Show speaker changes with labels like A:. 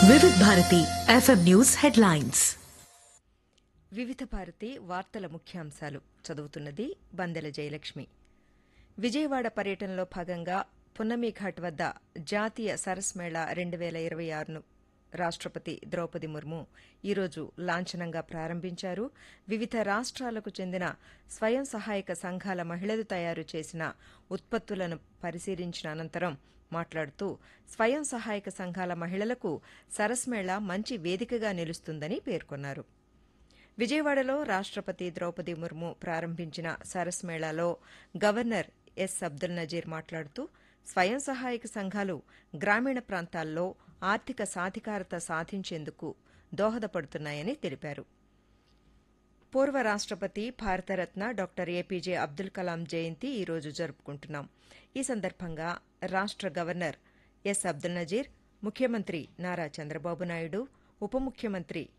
A: వివిధ Bharati FM news headlines
B: వివిధ భారతి వార్తల ముఖ్యాంశాలు చదువుతున్నది బందెల జయలక్ష్మి విజయవాడ పర్యటనలో భాగంగా పున్నమి ఘాట్ వద్ద జాతీయ సరస్ మేళా రెండు వేల ఇరవై ఆరును రాష్ట్రపతి ద్రౌపది ముర్ము ఈరోజు లాంఛనంగా ప్రారంభించారు వివిధ రాష్ట్రాలకు చెందిన స్వయం సహాయక సంఘాల మహిళలు తయారు చేసిన ఉత్పత్తులను పరిశీలించిన అనంతరం మాట్లాడుతూ స్వయం సహాయక సంఘాల మహిళలకు సరస్ మేళా మంచి వేదికగా నిలుస్తుందని పేర్కొన్నారు విజయవాడలో రాష్ట్రపతి ద్రౌపది ముర్ము ప్రారంభించిన సరస్ మేళాలో గవర్నర్ ఎస్ అబ్దుల్ నజీర్ మాట్లాడుతూ స్వయం సహాయక సంఘాలు గ్రామీణ ప్రాంతాల్లో ఆర్థిక సాధికారత సాధించేందుకు దోహదపడుతున్నాయని తెలిపారు పూర్వ రాష్ట్రపతి భారతరత్న డాక్టర్ ఏపీజే అబ్దుల్ కలాం జయంతి ఈరోజు జరుపుకుంటున్నాం ఈ సందర్భంగా రాష్ట్ర గవర్నర్ ఎస్ అబ్దుల్ నజీర్ ముఖ్యమంత్రి నారా చంద్రబాబు నాయుడు ఉప ముఖ్యమంత్రి